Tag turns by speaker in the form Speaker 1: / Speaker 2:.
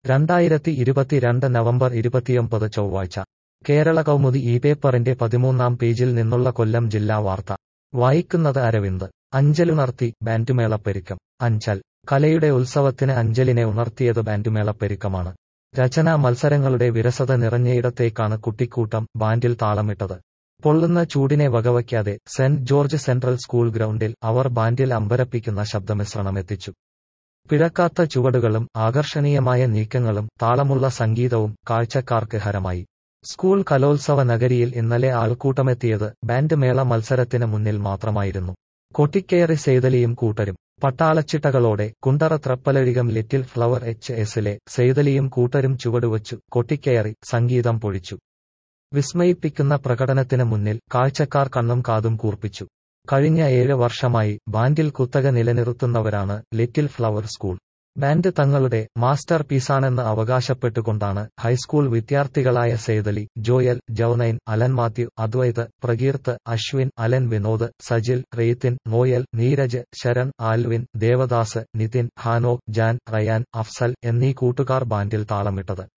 Speaker 1: രണ്ടായിരത്തി ഇരുപത്തിരണ്ട് നവംബർ ഇരുപത്തിയൊമ്പത് ചൊവ്വാഴ്ച കേരള കൗമുദി ഈ പേപ്പറിന്റെ പതിമൂന്നാം പേജിൽ നിന്നുള്ള കൊല്ലം ജില്ലാ വാർത്ത വായിക്കുന്നത് അരവിന്ദ് അഞ്ചലുണർത്തി ബാൻഡുമേളപ്പെരുക്കം അഞ്ചൽ കലയുടെ ഉത്സവത്തിന് അഞ്ചലിനെ ഉണർത്തിയത് ബാൻഡുമേളപ്പെരുക്കമാണ് രചനാ മത്സരങ്ങളുടെ വിരസത നിറഞ്ഞയിടത്തേക്കാണ് കുട്ടിക്കൂട്ടം ബാൻഡിൽ താളമിട്ടത് പൊള്ളുന്ന ചൂടിനെ വകവയ്ക്കാതെ സെന്റ് ജോർജ് സെൻട്രൽ സ്കൂൾ ഗ്രൗണ്ടിൽ അവർ ബാൻഡിൽ അമ്പരപ്പിക്കുന്ന ശബ്ദമിശ്രണമെത്തിച്ചു പിഴക്കാത്ത ചുവടുകളും ആകർഷണീയമായ നീക്കങ്ങളും താളമുള്ള സംഗീതവും കാഴ്ചക്കാർക്ക് ഹരമായി സ്കൂൾ കലോത്സവ നഗരിയിൽ ഇന്നലെ ആൾക്കൂട്ടമെത്തിയത് ബാൻഡ് മേള മത്സരത്തിന് മുന്നിൽ മാത്രമായിരുന്നു കൊട്ടിക്കയറി സെയ്തലിയും കൂട്ടരും പട്ടാളച്ചിട്ടകളോടെ Kundara Thrippalazhikam little flower H എസിലെ സെയ്തലിയും കൂട്ടരും ചുവടുവച്ചു കൊട്ടിക്കയറി സംഗീതം പൊഴിച്ചു വിസ്മയിപ്പിക്കുന്ന പ്രകടനത്തിന് മുന്നിൽ കാഴ്ചക്കാർ കണ്ണും കാതും കൂർപ്പിച്ചു കഴിഞ്ഞ ഏഴ് വർഷമായി ബാൻഡിൽ കുത്തക നിലനിർത്തുന്നവരാണ് ലിറ്റിൽ ഫ്ലവർ സ്കൂൾ ബാൻഡ് തങ്ങളുടെ മാസ്റ്റർ പീസാണെന്ന് അവകാശപ്പെട്ടുകൊണ്ടാണ് ഹൈസ്കൂൾ വിദ്യാർത്ഥികളായ Sethali Joel Junain Alan Mathew Advaith Prakeerth Ashwin Alan Vinod Sajil Raithin Noel Neeraj Sharan Alvin Devadas Nithin Hano Jan Ryan Afsal എന്നീ കൂട്ടുകാർ ബാൻഡിൽ താളമിട്ടത്